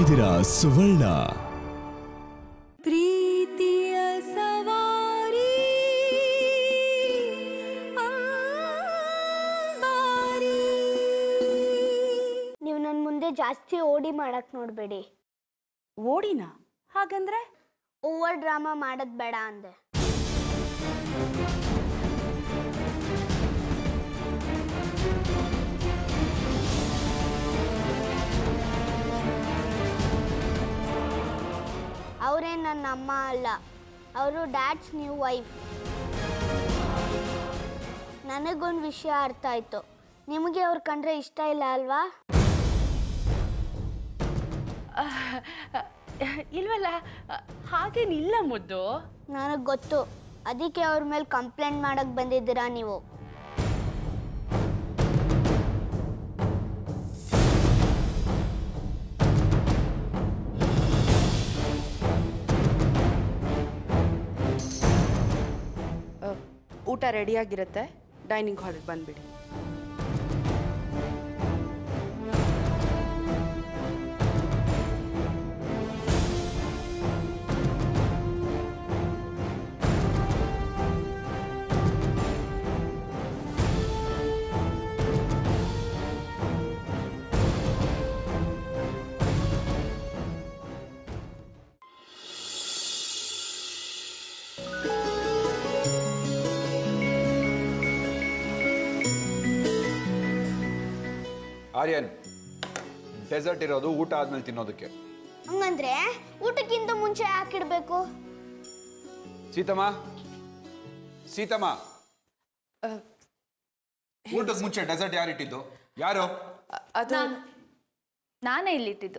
ಇದ್ದೀರಾ ಸುವರ್ಣ ಪ್ರೀತಿಯ ಸವಾರಿ ಅಂಬಾರಿ. ನೀವು ನನ್ನ ಮುಂದೆ ಜಾಸ್ತಿ ಓಡಿ ಮಾಡಕ್ ನೋಡಬೇಡಿ ಓಡಿನ ಹಾಗಂದ್ರೆ ಓವರ್ ಡ್ರಾಮಾ ಮಾಡೋದ್ ಬೇಡ ಅಂದೆ ಅವರೇ ನನ್ನ ಅಮ್ಮ ಅಲ್ಲ ಅವರು ಡ್ಯಾಡ್ಸ್ ನ್ಯೂ ವೈಫ್ ನನಗೊಂದು ವಿಷಯ ಅರ್ಥ ಆಯ್ತು ನಿಮಗೆ ಅವ್ರು ಕಂಡ್ರೆ ಇಷ್ಟ ಇಲ್ಲ ಅಲ್ವಾ ಇಲ್ವಲ್ಲ ಹಾಗೇನಿಲ್ಲ ಮುದ್ದು ನನಗೆ ಗೊತ್ತು ಅದಕ್ಕೆ ಅವ್ರ ಮೇಲೆ ಕಂಪ್ಲೇಂಟ್ ಮಾಡಕ್ ಬಂದಿದ್ದೀರಾ ನೀವು ಊಟ ರೆಡಿಯಾಗಿರುತ್ತೆ ಡೈನಿಂಗ್ ಹಾಲಿಗೆ ಬಂದ್ಬಿಡಿ ಆರ್ಯನ್ ಡೆಸರ್ಟ್ ಇರೋದು ಊಟ ಆದ್ಮೇಲೆ ತಿನ್ನೋದಕ್ಕೆ ಹಂಗಂದ್ರೆ ಊಟಕ್ಕಿಂತ ಮುಂಚೆ ಹಾಕಿಡ್ಬೇಕು ಸೀತಮ್ಮ ಸೀತಮ್ಮ ಊಟಕ್ಕೆ ಮುಂಚೆ ಡೆಸರ್ಟ್ ಯಾರು ಇಟ್ಟಿದ್ದು ಯಾರು ಅ- ಅದು ನಾನೇ ಇಲ್ಲಿಟ್ಟಿದ್ದು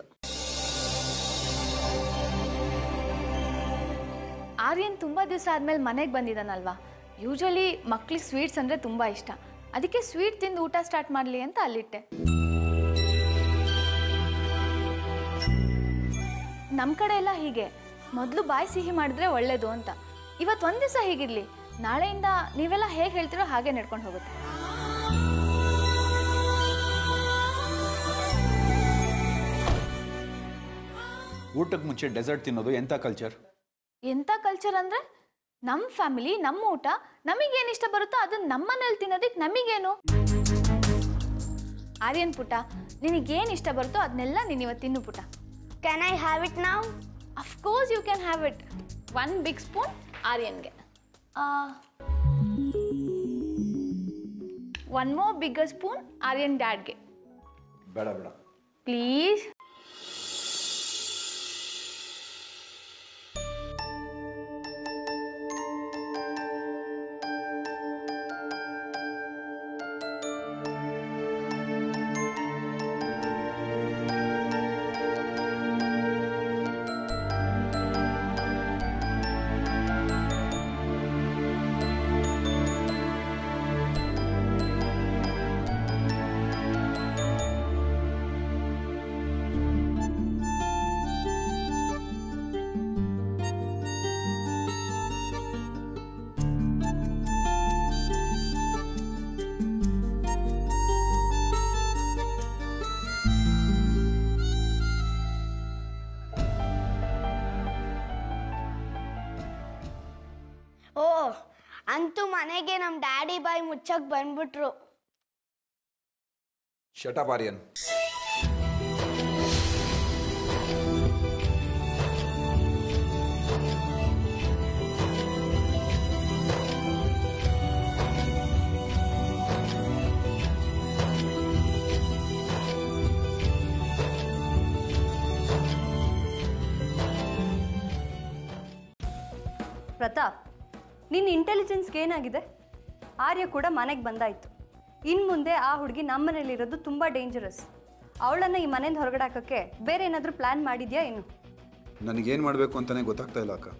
ಆರ್ಯನ್ ತುಂಬ ದಿವಸ ಆದಮೇಲೆ ಮನೆಗೆ ಬಂದಿದ್ದಾನಲ್ವಾ ಯೂಶಲಿ ಮಕ್ಳಿಗೆ ಸ್ವೀಟ್ಸ್ ಅಂದರೆ ತುಂಬ ಇಷ್ಟ ಅದಕ್ಕೆ ಸ್ವೀಟ್ ತಿಂದು ಊಟ ಸ್ಟಾರ್ಟ್ ಮಾಡಲಿ ಅಂತ ಅಲ್ಲಿಟ್ಟೆ ನಮ್ಮ ಕಡೆ ಎಲ್ಲ ಹೀಗೆ ಮೊದಲು ಬಾಯಿ ಸಿಹಿ ಮಾಡಿದ್ರೆ ಒಳ್ಳೇದು ಅಂತ ಇವತ್ತು ಒಂದು ದಿವಸ ಹೀಗಿರಲಿ ನಾಳೆಯಿಂದ ನೀವೆಲ್ಲ ಹೇಗೆ ಹೇಳ್ತೀರೋ ಹಾಗೆ ನಡ್ಕೊಂಡು ಹೋಗುತ್ತೆ ಊಟಕ್ಕೆ ಮುಂಚೆ ಡೆಸರ್ಟ್ ತಿನ್ನೋದು ಎಂಥ ಕಲ್ಚರ್ ಎಂಥ ಕಲ್ಚರ್ ಅಂದರೆ ನಮ್ಮ ಫ್ಯಾಮಿಲಿ ನಮ್ಮ ಊಟ ನಮಗೇನು ಇಷ್ಟ ಬರುತ್ತೋ ಅದನ್ನ ನಮ್ಮನೇಲಿ ತಿನ್ನೋದಕ್ಕೆ ನಮಗೇನು ಆರ್ಯನ್ ಪುಟ ನಿನಗೇನು ಇಷ್ಟ ಬರುತ್ತೋ ಅದನ್ನೆಲ್ಲ ನೀನು ಇವತ್ತು ತಿನ್ನು ಪುಟ ಕ್ಯಾನ್ ಐ ಹ್ಯಾವ್ ಇಟ್ ನಾವ್ of course you can have it one big spoon ಆರ್ಯನ್ಗೆ one more bigger spoon Aryan ಡ್ಯಾಡ್ಗೆ ಬೇಡ ಬೇಡ ಪ್ಲೀಸ್ ಓ ಅಂತೂ ಮನೆಗೆ ನಮ್ಮ ಡ್ಯಾಡಿ ಬಾಯ್ ಮುಚ್ಚಕ್ ಬಂದ್ಬಿಟ್ರು ಶಟಪ್ ಆರ್ಯನ್ ಪ್ರತಾಪ್ ನಿನ್ನ ಇಂಟೆಲಿಜೆನ್ಸ್ಗೆ ಏನಾಗಿದೆ ಆರ್ಯ ಕೂಡ ಮನೆಗೆ ಬಂದಾಯಿತು ಇನ್ನು ಮುಂದೆ ಆ ಹುಡುಗಿ ನಮ್ಮನೇಲಿರೋದು ತುಂಬ ಡೇಂಜರಸ್ ಅವಳನ್ನು ಈ ಮನೆಯಿಂದ ಹೊರಗಡೆ ಹಾಕೋಕ್ಕೆ ಬೇರೆ ಏನಾದರೂ ಪ್ಲ್ಯಾನ್ ಮಾಡಿದ್ಯಾ ಏನು ನನಗೇನು ಮಾಡಬೇಕು ಅಂತಾನೆ ಗೊತ್ತಾಗ್ತಾ ಇಲ್ಲ ಅಕ್ಕ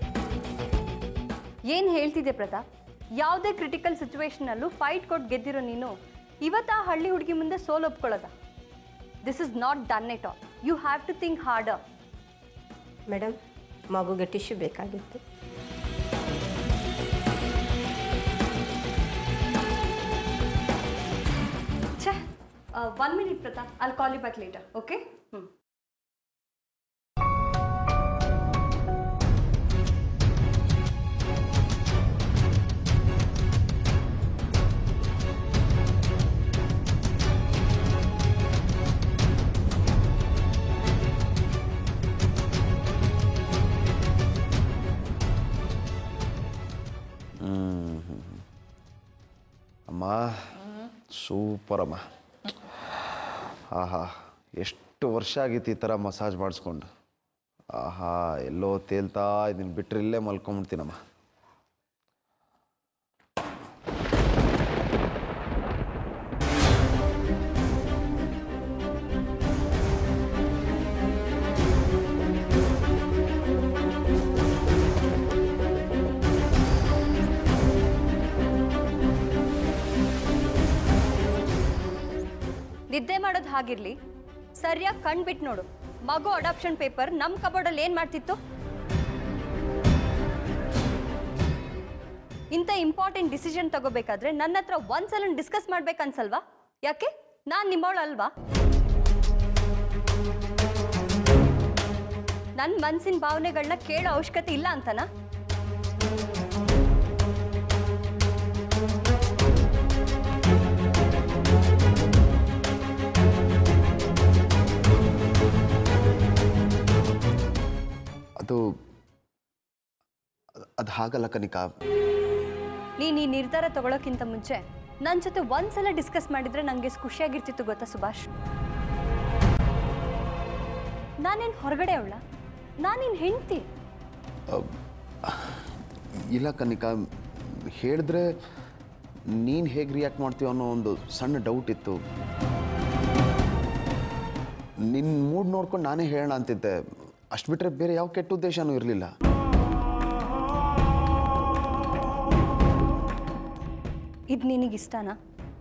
ಏನು ಹೇಳ್ತಿದ್ದೆ ಪ್ರತಾಪ್ ಯಾವುದೇ ಕ್ರಿಟಿಕಲ್ ಸಿಚುವೇಶನಲ್ಲೂ ಫೈಟ್ ಕೊಟ್ಟು ಗೆದ್ದಿರೋ ನೀನು ಇವತ್ತು ಆ ಹಳ್ಳಿ ಹುಡುಗಿ ಮುಂದೆ ಸೋಲ್ ಒಪ್ಕೊಳ್ಳೋದ this is not done it all you have to think harder madam ಮಗುಗೆ ಟಿಶ್ಯೂ ಬೇಕಾಗಿತ್ತು ಛೇ ಒನ್ ಮಿನಿಟ್ ಪ್ರತಾಪ್ ಅಲ್ಲಿ call you back later okay ಹ್ಞೂ ಸೂಪರಮ್ಮ ಆಹಾ ಎಷ್ಟು ವರ್ಷ ಆಗಿತ್ತು ಈ ಥರ ಮಸಾಜ್ ಮಾಡಿಸ್ಕೊಂಡು ಆಹಾ ಎಲ್ಲೋ ತೇಲ್ತಾ ಇದನ್ನು ಬಿಟ್ಟರೆ ಇಲ್ಲೇ ಮಲ್ಕೊಂಬಿಡ್ತೀನಮ್ಮ ನಿದ್ದೆ ಮಾಡೋದು ಹಾಗಿರ್ಲಿ ಸರಿಯಾಗಿ ಕಣ್ಬಿಟ್ಟು ನೋಡು ಮಗು ಅಡಾಪ್ಷನ್ ಪೇಪರ್ ನಮ್ಮ ಕಬೋರ್ಡಲ್ಲಿ ಏನು ಮಾಡ್ತಿತ್ತು ಇಂಥ ಇಂಪಾರ್ಟೆಂಟ್ ಡಿಸಿಷನ್ ತಗೋಬೇಕಾದ್ರೆ ನನ್ನ ಹತ್ರ ಒಂದ್ಸಲ ಡಿಸ್ಕಸ್ ಮಾಡ್ಬೇಕನ್ಸಲ್ವಾ ಯಾಕೆ ನಾನು ನಿಮ್ಮವಳು ಅಲ್ವಾ ನನ್ನ ಮನಸ್ಸಿನ ಭಾವನೆಗಳನ್ನ ಕೇಳೋ ಅವಶ್ಯಕತೆ ಇಲ್ಲ ಅಂತನಾ ಅದು ಅದು ಹಾಗಲ್ಲ ಕನಿಕಾ ನೀನು ಈ ನಿರ್ಧಾರ ತಗೊಳ್ಳೋಕ್ಕಿಂತ ಮುಂಚೆ ನನ್ನ ಜೊತೆ ಒಂದ್ಸಲ ಡಿಸ್ಕಸ್ ಮಾಡಿದ್ರೆ ನನಗೆ ಎಷ್ಟು ಖುಷಿಯಾಗಿರ್ತಿತ್ತು ಗೊತ್ತಾ ಸುಭಾಷ್ ನಾನೇನು ಹೊರಗಡೆ ಅವಳ ನಾನಿನ್ ಹೆಂಡ್ತಿ ಇಲ್ಲ ಕನಿಕಾ ಹೇಳಿದ್ರೆ ನೀನು ಹೇಗೆ ರಿಯಾಕ್ಟ್ ಮಾಡ್ತೀವ ಅನ್ನೋ ಒಂದು ಸಣ್ಣ ಡೌಟ್ ಇತ್ತು ನಿನ್ನ ಮೂಡ್ ನೋಡ್ಕೊಂಡು ನಾನೇ ಹೇಳೋಣ ಅಂತಿದ್ದೆ ಅಷ್ಟು ಬಿಟ್ಟರೆ ಬೇರೆ ಯಾವ ಕೆಟ್ಟ ಉದ್ದೇಶನೂ ಇರಲಿಲ್ಲ ಇದು ನಿನಗಿಷ್ಟನಾ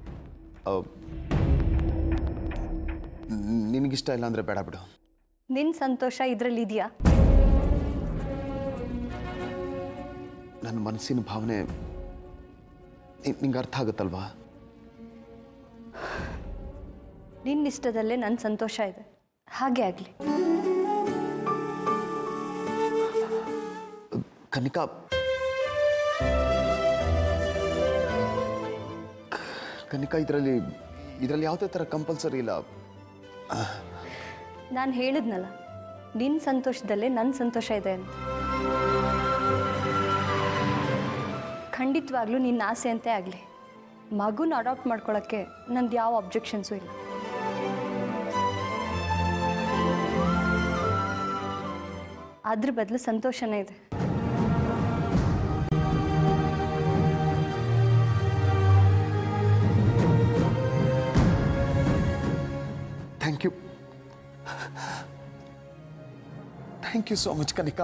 ನಿನಗಿಷ್ಟ ಇಲ್ಲ ಅಂದರೆ ಬೇಡ ಬಿಡು ನಿನ್ನ ಸಂತೋಷ ಇದರಲ್ಲಿ ಇದೆಯಾ ನನ್ನ ಮನಸ್ಸಿನ ಭಾವನೆ ನಿಂಗೆ ಅರ್ಥ ಆಗುತ್ತಲ್ವಾ ನಿನ್ನ ಇಷ್ಟದಲ್ಲೇ ನನ್ನ ಸಂತೋಷ ಇದೆ ಹಾಗೆ ಆಗಲಿ ಕನಿಕಾ ಕನಿಕಾ ಇದರಲ್ಲಿ ಇದರಲ್ಲಿ ಯಾವುದೇ ಥರ ಕಂಪಲ್ಸರಿ ಇಲ್ಲ ನಾನು ಹೇಳಿದ್ನಲ್ಲ ನಿನ್ನ ಸಂತೋಷದಲ್ಲೇ ನನ್ನ ಸಂತೋಷ ಇದೆ ಅಂತ ಖಂಡಿತವಾಗ್ಲೂ ನಿನ್ನ ಆಸೆ ಅಂತೆ ಆಗಲಿ ಮಗುನ ಅಡಾಪ್ಟ್ ಮಾಡ್ಕೊಳ್ಳೋಕ್ಕೆ ನಂದು ಯಾವ ಅಬ್ಜೆಕ್ಷನ್ಸು ಇಲ್ಲ ಅದ್ರ ಬದಲು ಸಂತೋಷನೇ ಇದೆ thank you thank you so much Kanika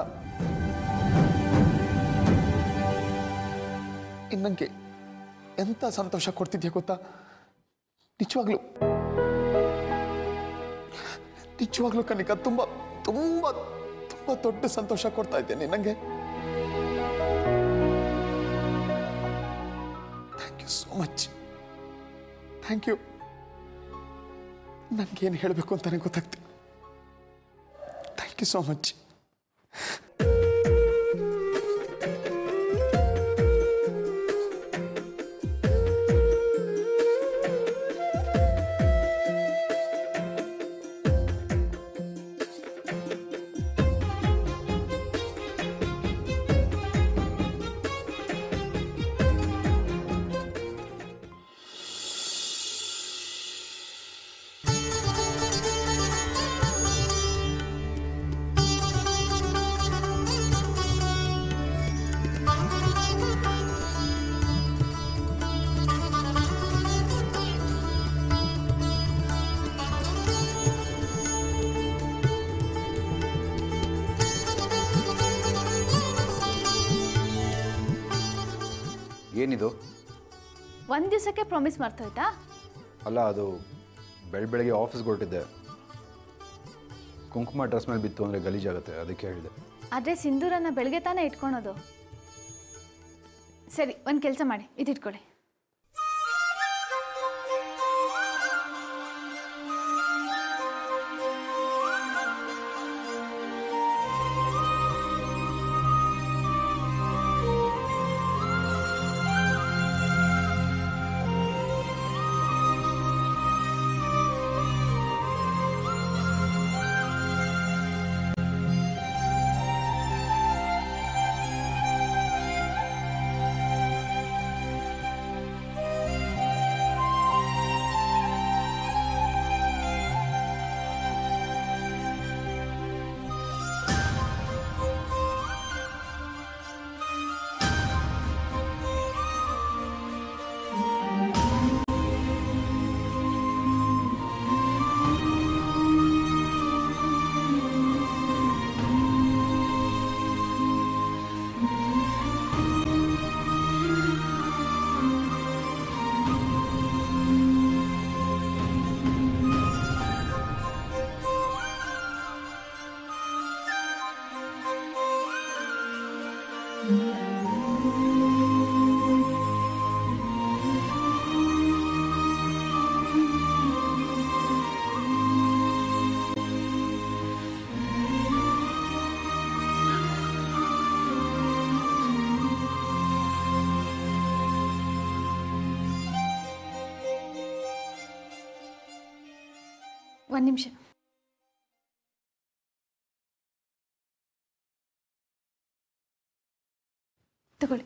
ಇನ್ನಂಗೆ ಎಂಥ ಸಂತೋಷ ಕೊಡ್ತಿದ್ಯಾ ಗೊತ್ತಾ ನಿಜವಾಗ್ಲು ನಿಜವಾಗ್ಲೂ ಕನಿಕಾ ತುಂಬ ತುಂಬ ತುಂಬ ದೊಡ್ಡ ಸಂತೋಷ ಕೊಡ್ತಾ ಇದ್ದೇನೆ ನನಗೆ thank you so much thank you ನನಗೇನು ಹೇಳಬೇಕು ಅಂತಾನೆ ಗೊತ್ತಾಗ್ತಿಲ್ಲ ಥ್ಯಾಂಕ್ ಯು ಸೋ ಮಚ್ ಏನಿದು ಒಂದು ದಿವಸಕ್ಕೆ ಪ್ರಾಮಿಸ್ ಮರ್ತೋಯ್ತಾ ಅಲ್ಲ ಅದು ಬೆಳ ಬೆಳಗ್ಗೆ ಆಫೀಸ್ಗೆ ಹೊರಟಿದ್ದೆ ಕುಂಕುಮ ಡ್ರೆಸ್ ಮೇಲೆ ಬಿತ್ತು ಅಂದರೆ ಗಲೀಜಾಗುತ್ತೆ ಅದಕ್ಕೆ ಹೇಳಿದೆ ಆದರೆ ಸಿಂಧೂರನ್ನ ಬೆಳಗ್ಗೆ ತಾನೇ ಇಟ್ಕೊಳೋದು ಸರಿ ಒಂದು ಕೆಲಸ ಮಾಡಿ ಇದಿಟ್ಕೊಳ್ಳಿ ಒಂದು ನಿಮಿಷ ತಗೊಳ್ಳಿ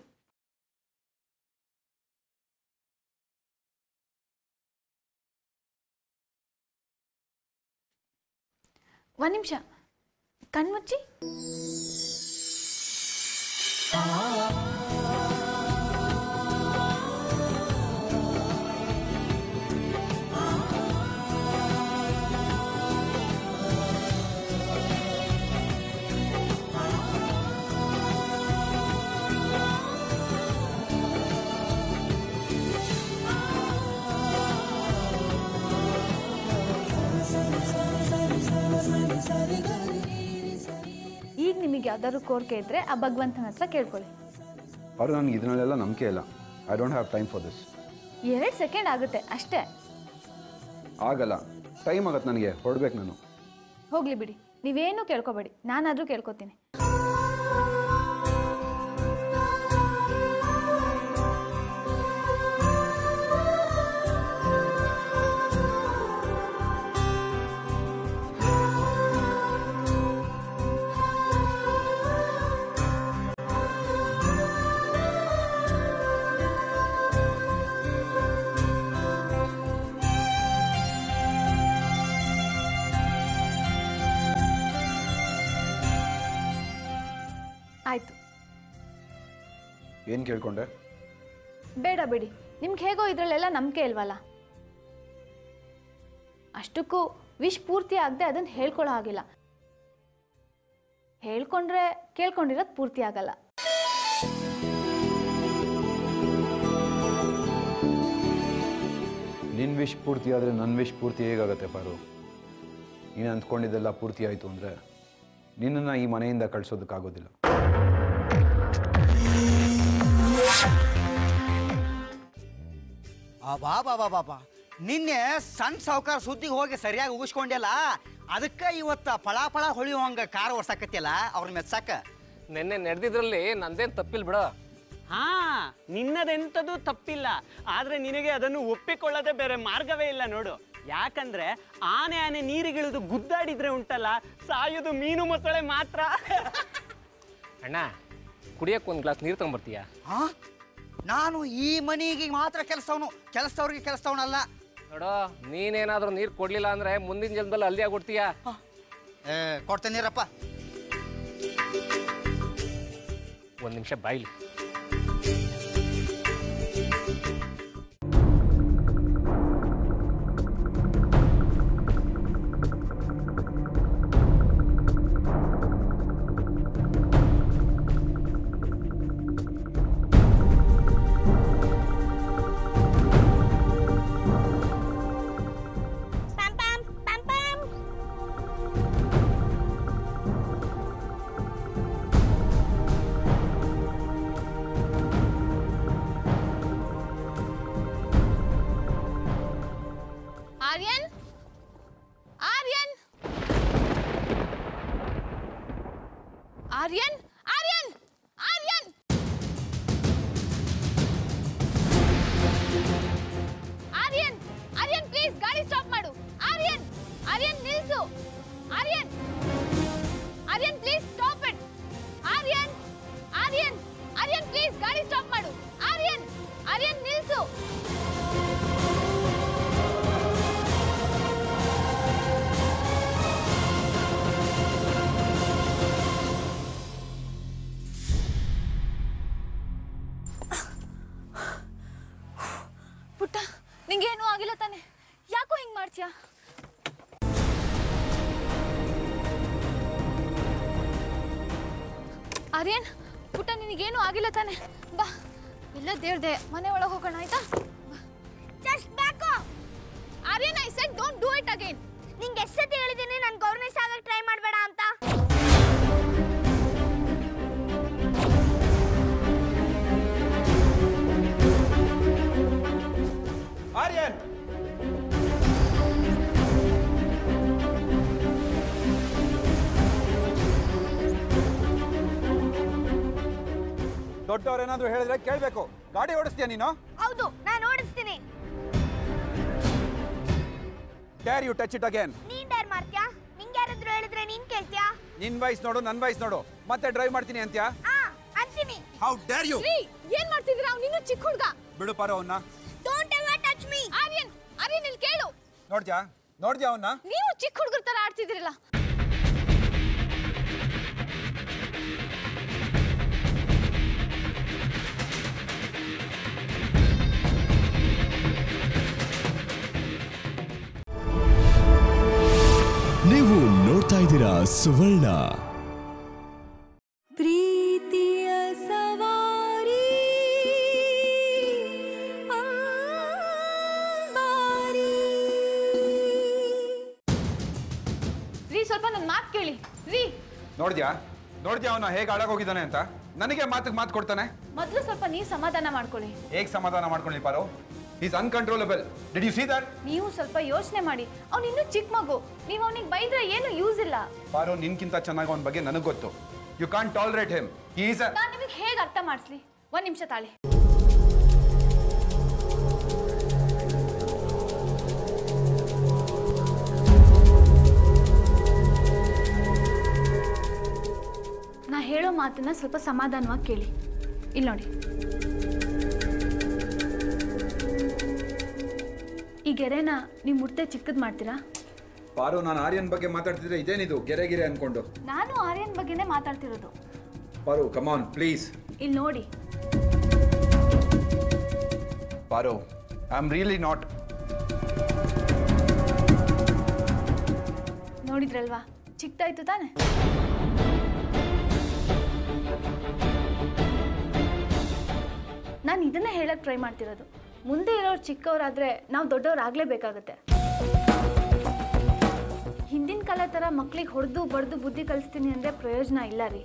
ಒಂದು ನಿಮಿಷ ಕಣ್ಮುಚ್ಚಿ ಈಗ ನಿಮಗೆ ಯಾವ್ದಾದ್ರು ಕೋರಿಕೆ ಇದ್ರೆ ಆ ಭಗವಂತನ ಹತ್ರ ಕೇಳ್ಕೊಳ್ಳಿ ಅವ್ರು ನನಗೆ ಇದರಲ್ಲೆಲ್ಲ ನಂಬಿಕೆ ಇಲ್ಲ I don't have time for this ಎರಡು ಸೆಕೆಂಡ್ ಆಗುತ್ತೆ ಅಷ್ಟೇ ಆಗಲ್ಲ ಟೈಮ್ ಆಗತ್ತೆ ನನಗೆ ಹೊರಡ್ಬೇಕು ನಾನು ಹೋಗ್ಲಿ ಬಿಡಿ ನೀವೇನು ಕೇಳ್ಕೊಬೇಡಿ ನಾನಾದರೂ ಕೇಳ್ಕೊತೀನಿ ಆಯಿತು ಏನು ಕೇಳ್ಕೊಂಡೆ ಬೇಡ ಬಿಡಿ ನಿಮ್ಗೆ ಹೇಗೋ ಇದರಲ್ಲೆಲ್ಲ ನಂಬಿಕೆ ಇಲ್ವಲ್ಲ ಅಷ್ಟಕ್ಕೂ ವಿಶ್ ಪೂರ್ತಿ ಆಗದೆ ಅದನ್ನು ಹೇಳ್ಕೊಳ್ಳೋ ಹಾಗಿಲ್ಲ ಹೇಳ್ಕೊಂಡ್ರೆ ಕೇಳ್ಕೊಂಡಿರೋದು ಪೂರ್ತಿ ಆಗಲ್ಲ ನಿನ್ನ ವಿಶ್ ಪೂರ್ತಿ ಆದರೆ ನನ್ನ ವಿಶ್ ಪೂರ್ತಿ ಹೇಗಾಗತ್ತೆ ಪಾರು ನೀನು ಅಂದ್ಕೊಂಡಿದ್ದೆಲ್ಲ ಪೂರ್ತಿ ಆಯಿತು ಅಂದರೆ ನಿನ್ನನ್ನು ಈ ಮನೆಯಿಂದ ಕಳಿಸೋದಕ್ಕಾಗೋದಿಲ್ಲ ಬಾ ಬಾ ಬಾ ಬಾ ಬಾ ನಿನ್ನೆ ಸಣ್ಣ ಸಾವುಕಾರ ಸುದ್ದಿಗೆ ಹೋಗಿ ಸರಿಯಾಗಿ ಉಗಿಸ್ಕೊಂಡೆಲ್ಲ ಅದಕ್ಕೆ ಇವತ್ತು ಫಳ ಫಳ ಹೊಳಿಯುವಂಗ ಕಾರ್ ಓಡ್ಸಾಕತ್ತಿಯಲ್ಲ ಅವ್ರ ಮೆಚ್ಚಾಕ ನಿನ್ನೆ ನಡೆದಿದ್ರಲ್ಲಿ ನಂದೇನು ತಪ್ಪಿಲ್ಲ ಬಿಡ ಹಾ ನಿನ್ನದೆಂಥದ್ದು ತಪ್ಪಿಲ್ಲ ಆದ್ರೆ ನಿನಗೆ ಅದನ್ನು ಒಪ್ಪಿಕೊಳ್ಳದೆ ಬೇರೆ ಮಾರ್ಗವೇ ಇಲ್ಲ ನೋಡು ಯಾಕಂದ್ರೆ ಆನೆ ಆನೆ ನೀರಿಗಿಳಿದು ಗುದ್ದಾಡಿದ್ರೆ ಉಂಟಲ್ಲ ಸಾಯೋದು ಮೀನು ಮೊಸಳೆ ಮಾತ್ರ ಅಣ್ಣ ಕುಡಿಯಕ್ಕೆ ಒಂದು ಗ್ಲಾಸ್ ನೀರು ತಗೊಂಬರ್ತೀಯಾ ಹಾ ನಾನು ಈ ಮನೆಗೆ ಮಾತ್ರ ಕೆಲಸವನು ಕೆಲಸದವ್ರಿಗೆ ಕೆಲಸದವನಲ್ಲ ನೋಡೋ ನೀನೇನಾದ್ರೂ ನೀರು ಕೊಡ್ಲಿಲ್ಲ ಅಂದ್ರೆ ಮುಂದಿನ ಜನ್ಮದಲ್ಲಿ ಅಲ್ಲಿ ಆಗ್ಬಿಡ್ತೀಯಾ ಏ ಕೊಡ್ತೇನಿರಪ್ಪ ಒಂದು ನಿಮಿಷ ಬಾಯ್ಲಿ ಪಂ ಪಂ ಪಂ ಪಂ ಆರ್ಯನ್ ಆರ್ಯನ್ ಆರ್ಯನ್ ಆರ್ಯನ್ ಆರ್ಯನ್ ಆರ್ಯನ್ ಆರ್ಯನ್ ಪ್ಲೀಸ್ ಗಾಡಿ ಸ್ಟಾಪ್ ಮಾಡು ಆರ್ಯನ್ ಆರ್ಯನ್ ನಿಲ್ಸು Aryan Aryan please stop it Aryan Aryan Aryan please ಗಾಡಿ ಸ್ಟಾಪ್ ಮಾಡು ಆರ್ಯನ್ ಆರ್ಯನ್ ನಿಲ್ಸು ಪುಟ್ಟ ನಿಂಗೇನು ಆಗಿಲ್ಲ ತಾನೆ ಯಾಕೋ ಹಿಂಗ್ ಮಾಡ್ತೀಯಾ ಆರ್ಯನ್ ಪುಟ್ಟ ನಿನಗೇನು ಆಗಿಲ್ಲ ತಾನೆ ಬಾ ಎಲ್ಲ ದೇವ್ರದೆ ಮನೆ ಒಳಗೆ ಹೋಗೋಣ ಆಯ್ತಾ just back Aryan I said don't do it again ನಿಂಗೆ ಎಷ್ಟೊತ್ತಿ ಹೇಳಿದ್ದೀನಿ ನಾನು ಗೌರ್ನೆಸ್ ಆಗಕ್ಕೆ ಟ್ರೈ ಮಾಡಬೇಡ ಅಂತ ಆರ್ಯನ್ ದೊಡ್ಡವ್ರೇನಾದ್ರೂ ಹೇಳಿದ್ರೆ ಕೇಳಬೇಕು ಗಾಡಿ ಓಡಿಸ್ತೀಯ ನೀನು ಹೌದು ನಾನು ಓಡಿಸ್ತೀನಿ dare you touch it again ನೀನ್ ಡೇರ್ ಮಾಡ್ತ್ಯಾ ನಿಂಗೆ ಯಾರಾದ್ರೂ ಹೇಳಿದ್ರೆ ನೀನ್ ಕೇಳ್ತ್ಯಾ ನಿನ್ ವಯಸ್ಸು ನೋಡು ನನ್ನ ವಯಸ್ಸು ನೋಡು ಮತ್ತೆ ಡ್ರೈವ್ ಮಾಡ್ತೀನಿ ಅಂತ್ಯಾ ಆ ಅಂತೀನಿ ಹೌ ಡೇರ್ ಯು ರೀ ಏನ್ ಮಾಡ್ತಿದ್ದೀರಾ ಅವ್ನು ಇನ್ನೂ ಚಿಕ್ಕ ಹುಡುಗ ಬಿಡು ಪಾರು ಅವನ್ನ don't ever touch me Aryan Aryan ಇಲ್ಲಿ ಕೇಳು ನೋಡ್ದ್ಯಾ ನೋಡ್ದ್ಯಾ ಅವನ್ನ ನೀವು ಚಿಕ್ಕ ಹುಡುಗರ ತರ ಆಡ್ತಿದ್ದೀರಲ್ಲ ನೀವು ನೋಡ್ತಾ ಇದ್ದೀರಾ ಸುವರ್ಣ ಪ್ರೀತಿಯ ಸವಾರಿ ರೀ ಸ್ವಲ್ಪ ನನ್ನ ಮಾತು ಕೇಳಿ ರೀ ನೋಡ್ದ್ಯಾ ನೋಡ್ದ್ಯಾ ಅವನ ಹೇಗೆ ಹಾಳಾಗೋಗಿದ್ದಾನೆ ಅಂತ ನನಗೆ ಮಾತಿಗೆ ಮಾತು ಕೊಡ್ತಾನೆ ಮೊದಲು ಸ್ವಲ್ಪ ನೀವು ಸಮಾಧಾನ ಮಾಡ್ಕೊಳ್ಳಿ ಹೇಗೆ ಸಮಾಧಾನ ಮಾಡ್ಕೊಳ್ಳಿ Paru is uncontrollable did you see that ನೀವು ಸ್ವಲ್ಪ ಯೋಚನೆ ಮಾಡಿ ಅವ್ನು ಇನ್ನೂ ಚಿಕ್ಕ ಮಗು ನೀವು ಅವನಿಗೆ ಬೈದ್ರೆ ಏನು ಯೂಸ್ ಇಲ್ಲ ಪಾರು ನಿನ್ಕಿಂತ ಚೆನ್ನಾಗಿ ಅವನ ಬಗ್ಗೆ ನನಗೆ ಗೊತ್ತು you can't tolerate him is a ನಾನು ನಿಮಗೆ ಹೇಗೆ ಅರ್ಥ ಮಾಡಿಸ್ಲಿ ಒಂದ್ ನಿಮಿಷ ತಾಳಿ ನಾ ಹೇಳೋ ಮಾತನ್ನ ಸ್ವಲ್ಪ ಸಮಾಧಾನವಾಗಿ ಕೇಳಿ ಇಲ್ಲಿ ನೋಡಿ ಈ ಗೆರೆನ ನೀವು ಮುಟ್ಟೆ ಚಿಕ್ಕದ್ ಮಾಡ್ತೀರಾ ಪಾರು ನಾನು ಆರ್ಯನ್ ಬಗ್ಗೆ ಮಾತಾಡ್ತಿದ್ರೆ ಇದೇನಿದು ಗೆರೆ ಗೆರೆ ಅನ್ಕೊಂಡು ನಾನು ಆರ್ಯನ್ ಬಗ್ಗೆನೇ ಮಾತಾಡ್ತಿರೋದು ಪಾರು ಕಮಾನ್ ಪ್ಲೀಸ್ ಇಲ್ಲಿ ನೋಡಿ ಪಾರು ಐ ಆಮ್ ರಿಯಲಿ ನಾಟ್ ನೋಡಿದ್ರಲ್ವಾ ಚಿಕ್ಕದಾಯ್ತು ತಾನೆ ನಾನು ಇದನ್ನೇ ಹೇಳಕ್ ಟ್ರೈ ಮಾಡ್ತಿರೋದು ಮುಂದೆ ಇರೋರು ಚಿಕ್ಕವರಾದ್ರೆ ನಾವು ದೊಡ್ಡವರಾಗಲೇಬೇಕಾಗತ್ತೆ ಹಿಂದಿನ ಕಾಲ ಥರ ಮಕ್ಳಿಗೆ ಹೊಡೆದು ಬಡ್ದು ಬುದ್ಧಿ ಕಲಿಸ್ತೀನಿ ಅಂದರೆ ಪ್ರಯೋಜನ ಇಲ್ಲ ರೀ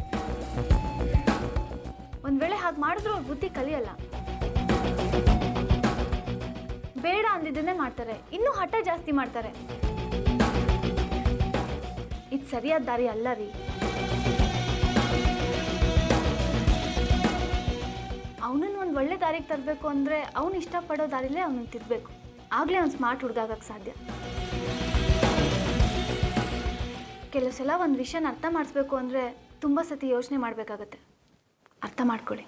ಒಂದು ವೇಳೆ ಹಾಗೆ ಮಾಡಿದ್ರು ಅವ್ರ ಬುದ್ಧಿ ಕಲಿಯಲ್ಲ ಬೇಡ ಅಂದಿದ್ದನ್ನೇ ಮಾಡ್ತಾರೆ ಇನ್ನೂ ಹಠ ಜಾಸ್ತಿ ಮಾಡ್ತಾರೆ ಇದು ಸರಿಯಾದ ದಾರಿ ಅಲ್ಲ ರೀ ಅವನನ್ನು ಒಂದು ಒಳ್ಳೆ ದಾರಿಗೆ ತರಬೇಕು ಅಂದರೆ ಅವನು ಇಷ್ಟಪಡೋ ದಾರಿಲೇ ಅವನನ್ನು ತಿರ್ಬೇಕು ಆಗಲೇ ಅವ್ನು ಸ್ಮಾರ್ಟ್ ಹುಡುಗಾಗಕ್ಕೆ ಸಾಧ್ಯ ಕೆಲವು ಸಲ ಒಂದು ವಿಷಯನ ಅರ್ಥ ಮಾಡಿಸ್ಬೇಕು ಅಂದರೆ ತುಂಬ ಸತಿ ಯೋಚನೆ ಮಾಡಬೇಕಾಗತ್ತೆ ಅರ್ಥ ಮಾಡ್ಕೊಳ್ಳಿ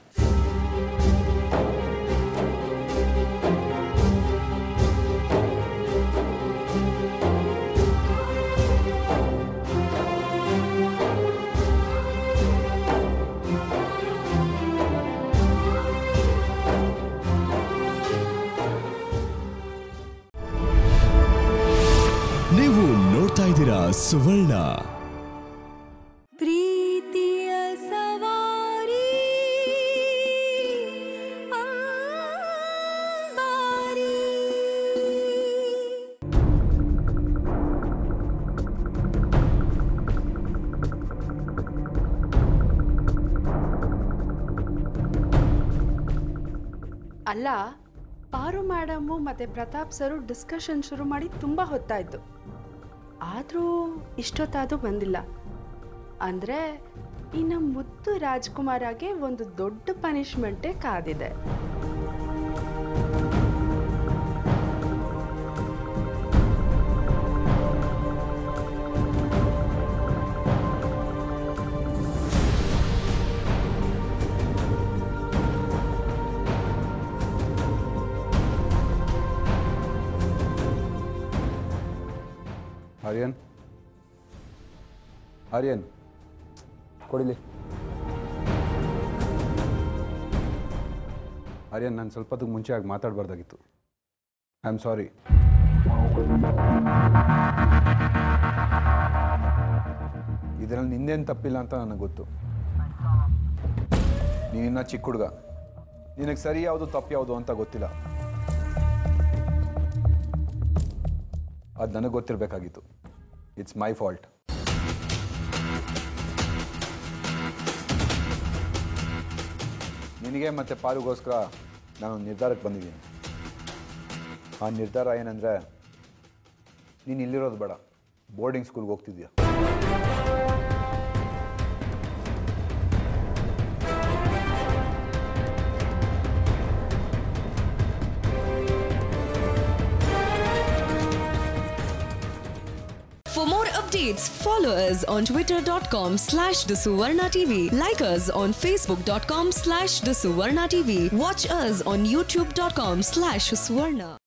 ನೀವು ನೋಡ್ತಾ ಇದ್ದೀರಾ ಸುವರ್ಣ ಪ್ರೀತಿಯ ಸವಾರಿ ಅಲ್ಲ ಪಾರು ಮೇಡಮು ಮತ್ತು ಪ್ರತಾಪ್ ಸರು ಡಿಸ್ಕಷನ್ ಶುರು ಮಾಡಿ ತುಂಬ ಹೊತ್ತಾಯಿತು ಆದರೂ ಇಷ್ಟೊತ್ತಾದರೂ ಬಂದಿಲ್ಲ ಅಂದರೆ ಈ ನಮ್ಮ ಮುದ್ದು ರಾಜ್ಕುಮಾರಾಗೆ ಒಂದು ದೊಡ್ಡ ಪನಿಷ್ಮೆಂಟೇ ಕಾದಿದೆ ಆರ್ಯನ್ ಆರ್ಯನ್ ಕೊಡಿಲಿ ಆರ್ಯನ್ ನಾನು ಸ್ವಲ್ಪ ಹೊತ್ತಿಗೆ ಮುಂಚೆ ಆಗಿ ಮಾತಾಡಬಾರ್ದಾಗಿತ್ತು ಐ ಆಮ್ ಸಾರಿ ಇದರಲ್ಲಿ ನಿಂದೇನು ತಪ್ಪಿಲ್ಲ ಅಂತ ನನಗೆ ಗೊತ್ತು ನೀನಿನ್ನ ಚಿಕ್ಕ ಹುಡುಗ ನಿನಗೆ ಸರಿ ಯಾವುದು ತಪ್ಪು ಯಾವುದು ಅಂತ ಗೊತ್ತಿಲ್ಲ ಅದು ನನಗೆ ಗೊತ್ತಿರಬೇಕಾಗಿತ್ತು ಇಟ್ಸ್ ಮೈ ಫಾಲ್ಟ್ ನಿನಗೆ ಮತ್ತು ಪಾಲುಗೋಸ್ಕರ ನಾನು ನಿರ್ಧಾರಕ್ಕೆ ಬಂದಿದ್ದೀನಿ ಆ ನಿರ್ಧಾರ ಏನಂದರೆ ನೀನು ಇಲ್ಲಿರೋದು ಬೇಡ ಬೋರ್ಡಿಂಗ್ ಸ್ಕೂಲ್ಗೆ ಹೋಗ್ತಿದ್ಯಾ updates, follow us on twitter.com slash the Suvarna TV. Like us on facebook.com slash the Suvarna TV. Watch us on youtube.com slash Suvarna.